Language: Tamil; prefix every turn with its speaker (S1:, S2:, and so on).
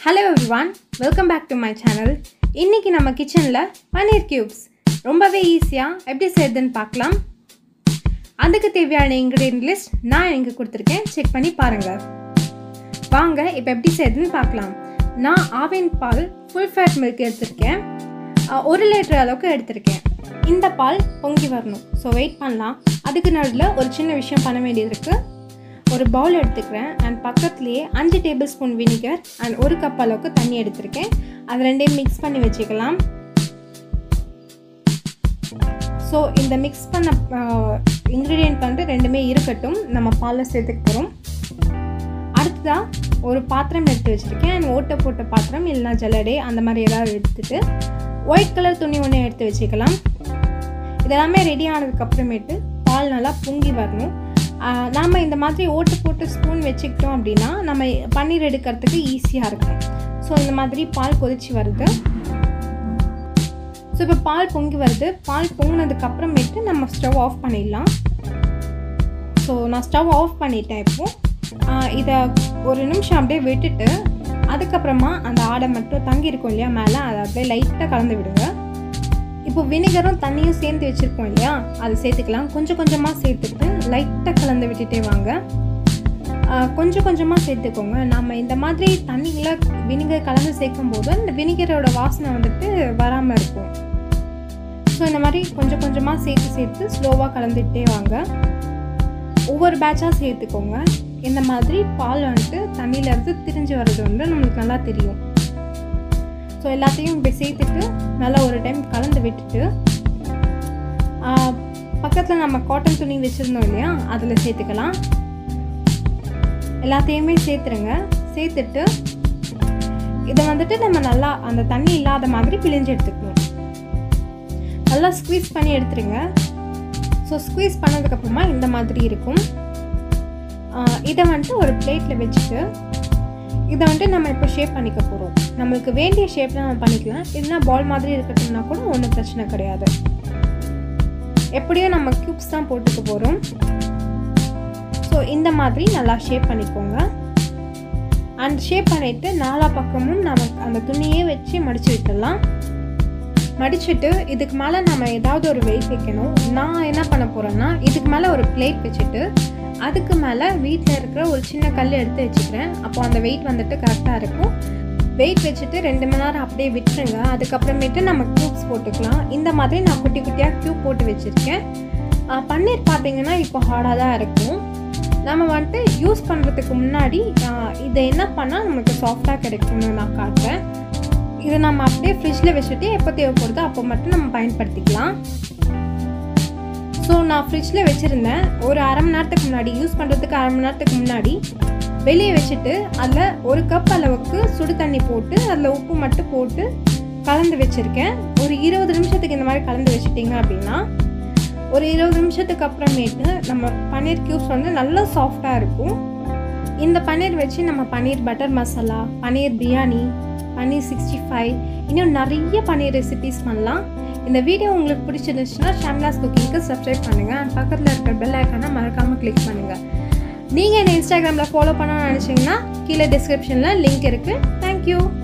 S1: hello everyone welcome back to my channel இன்றைக்கி நம்ம கிச்சனில் பன்னீர் கியூப்ஸ் ரொம்பவே ஈஸியாக எப்படி செய்யுதுன்னு பார்க்கலாம் அதுக்கு தேவையான இன்க்ரீடியன்ட் லிஸ்ட் நான் இங்கே கொடுத்துருக்கேன் செக் பண்ணி பாருங்கள் வாங்க இப்போ எப்படி செய்யுதுன்னு பார்க்கலாம் நான் ஆவின் பால் ஃபுல் ஃபேட் மில்க் எடுத்திருக்கேன் அஹ், ஒரு லிட்டர் அளவுக்கு எடுத்திருக்கேன் இந்த பால் பொங்கி வரணும் ஸோ வெயிட் பண்ணலாம் அதுக்கு நடுவில் ஒரு சின்ன விஷயம் பண்ண வேண்டியது இருக்குது ஒரு பவுல் எடுத்துக்கிறேன் அண்ட் பக்கத்துலேயே அஞ்சு டேபிள் ஸ்பூன் வினிகர் அண்ட் ஒரு கப் அளவுக்கு தண்ணி எடுத்திருக்கேன் அது ரெண்டையும் மிக்ஸ் பண்ணி வச்சுக்கலாம் ஸோ இந்த மிக்ஸ் பண்ண இன்க்ரீடியன்ட் வந்து ரெண்டுமே இருக்கட்டும் நம்ம பாலில் சேர்த்துக்க போகிறோம் அடுத்ததாக ஒரு பாத்திரம் எடுத்து வச்சுருக்கேன் அண்ட் ஓட்டை போட்ட பாத்திரம் இல்லைனா ஜல்லடை அந்த மாதிரி ஏதாவது எடுத்துட்டு ஒயிட் கலர் துணி ஒன்று எடுத்து வச்சுக்கலாம் இதெல்லாமே ரெடி ஆனதுக்கப்புறமேட்டு பால் நல்லா பொங்கி வரணும் நாம் இந்த மாதிரி ஓட்டு போட்டு ஸ்பூன் வச்சுக்கிட்டோம் அப்படின்னா நம்ம பன்னீர் எடுக்கிறதுக்கு ஈஸியாக இருக்கும் ஸோ இந்த மாதிரி பால் கொதிச்சு வருது ஸோ இப்போ பால் பொங்கி வருது பால் பொங்கினதுக்கு அப்புறமேட்டு நம்ம ஸ்டவ் ஆஃப் பண்ணிடலாம் ஸோ நான் ஸ்டவ் ஆஃப் பண்ணிட்டேன் இப்போது இதை ஒரு நிமிஷம் அப்படியே விட்டுட்டு அதுக்கப்புறமா அந்த ஆடை மட்டும் தங்கி இருக்கும் இல்லையா மேலே அதை அப்படியே லைட்டாக கலந்து விடுங்க இப்போ வினிகரும் தண்ணியும் சேர்த்து வச்சுருக்கோம் இல்லையா அது சேர்த்துக்கலாம் கொஞ்சம் கொஞ்சமாக சேர்த்துட்டு லைட்டாக கலந்து விட்டுட்டே வாங்க ஆஹ் கொஞ்சம் கொஞ்சமாக சேர்த்துக்கோங்க நம்ம இந்த மாதிரி தண்ணியில் வினிகர் கலந்து சேர்க்கும் போது இந்த வினிகரோட வாசனை வந்துட்டு வராமல் இருக்கும் ஸோ இந்த மாதிரி கொஞ்சம் கொஞ்சமாக சேர்த்து சேர்த்து ஸ்லோவாக கலந்துக்கிட்டே வாங்க ஒவ்வொரு பேட்சாக சேர்த்துக்கோங்க இந்த மாதிரி பால் வந்துட்டு தண்ணியிலேருந்து திரிஞ்சு வர்றது வந்து நம்மளுக்கு நல்லா தெரியும் ஸோ எல்லாத்தையும் இப்படி சேர்த்துட்டு நல்லா ஒரு டைம் கலந்து விட்டுட்டு பக்கத்தில் நம்ம காட்டன் துணி வச்சுருந்தோம் இல்லையா அதில் சேர்த்துக்கலாம் எல்லாத்தையுமே சேர்த்துருங்க சேர்த்துட்டு இதை வந்துட்டு நம்ம நல்லா அந்த தண்ணி இல்லாத மாதிரி பிழிஞ்சு எடுத்துக்கணும் நல்லா ஸ்க்வீஸ் பண்ணி எடுத்துருங்க ஸோ ஸ்க்வீஸ் பண்ணதுக்கப்புறமா இந்த மாதிரி இருக்கும் ஆஹ் இதை வந்துட்டு ஒரு பிளேட்டில் வச்சுட்டு இதை வந்துட்டு நம்ம இப்போ ஷேப் பண்ணிக்க போகிறோம் நம்மளுக்கு வேண்டிய ஷேப்பில் நம்ம பண்ணிக்கலாம் இல்லைனா பால் மாதிரி இருக்கட்டும்னா கூட ஒன்றும் பிரச்சனை கிடையாது எப்படியும் நம்ம க்யூப்ஸ் தான் போட்டுக்க போகிறோம் ஸோ இந்த மாதிரி நல்லா ஷேப் பண்ணிக்கோங்க அண்ட் ஷேப் பண்ணிவிட்டு நாலா பக்கமும் நம்ம அந்த துணியே வச்சு மடித்து விட்டுடலாம் மடிச்சுட்டு இதுக்கு மேலே நம்ம ஏதாவது ஒரு வெயிட் வைக்கணும் நான் என்ன பண்ண போகிறேன்னா இதுக்கு மேலே ஒரு பிளேட் வச்சுட்டு அதுக்கு மேலே வீட்டில் இருக்கிற ஒரு சின்ன கல் எடுத்து வச்சுக்கிறேன் அப்போ அந்த வெயிட் வந்துட்டு கரெக்டாக இருக்கும் வெயிட் வச்சுட்டு ரெண்டு மணி நேரம் அப்படியே விட்டுருங்க அதுக்கப்புறமேட்டு நம்ம க்யூப்ஸ் போட்டுக்கலாம் இந்த மாதிரி நான் குட்டி குட்டியாக க்யூப் போட்டு வச்சுருக்கேன் ஆஹ் பன்னீர் பார்த்தீங்கன்னா இப்போ ஹார்டாக தான் இருக்கும் நம்ம வந்துட்டு யூஸ் பண்ணுறதுக்கு முன்னாடி ஆஹ் இதை என்ன பண்ணால் நமக்கு சாஃப்டாக கிடைக்கும்னு நான் காட்டுறேன் இதை நம்ம அப்படியே ஃப்ரிட்ஜில் வச்சுட்டு எப்போ தேவைப்படுதோ அப்போ மட்டும் நம்ம பயன்படுத்திக்கலாம் ஸோ நான் ஃப்ரிட்ஜில் வச்சுருந்தேன் ஒரு அரை மணி நேரத்துக்கு முன்னாடி யூஸ் பண்ணுறதுக்கு அரை மணி நேரத்துக்கு முன்னாடி வெளியே வச்சுட்டு அதில் ஒரு கப் அளவுக்கு சுடு தண்ணி போட்டு அதில் உப்பு மட்டும் போட்டு கலந்து வச்சுருக்கேன் ஒரு இருபது நிமிஷத்துக்கு இந்த மாதிரி கலந்து வச்சுட்டிங்க அப்படின்னா ஒரு இருபது நிமிஷத்துக்கு அப்புறமேட்டு நம்ம பன்னீர் க்யூப்ஸ் வந்து நல்லா சாஃப்டாக இருக்கும் இந்த பன்னீர் வச்சு நம்ம paneer butter masala paneer biryani paneer sixty five இன்னும் நிறைய பன்னீர் ரெசிபிஸ் பண்ணலாம் இந்த வீடியோ உங்களுக்கு பிடிச்சிருந்துச்சுன்னா ஷாம்லாஸ் குக்கிங்க்கு சப்ஸ்கிரைப் பண்ணுங்கள் அண்ட் பக்கத்தில் இருக்கிற பெல் ஐக்கானை மறக்காமல் கிளிக் பண்ணுங்கள் நீங்கள் என்ன இன்ஸ்டாகிராமில் ஃபாலோ பண்ணணும்னு நினச்சிங்கன்னா கீழே டிஸ்கிரிப்ஷனில் லிங்க் இருக்குது தேங்க்யூ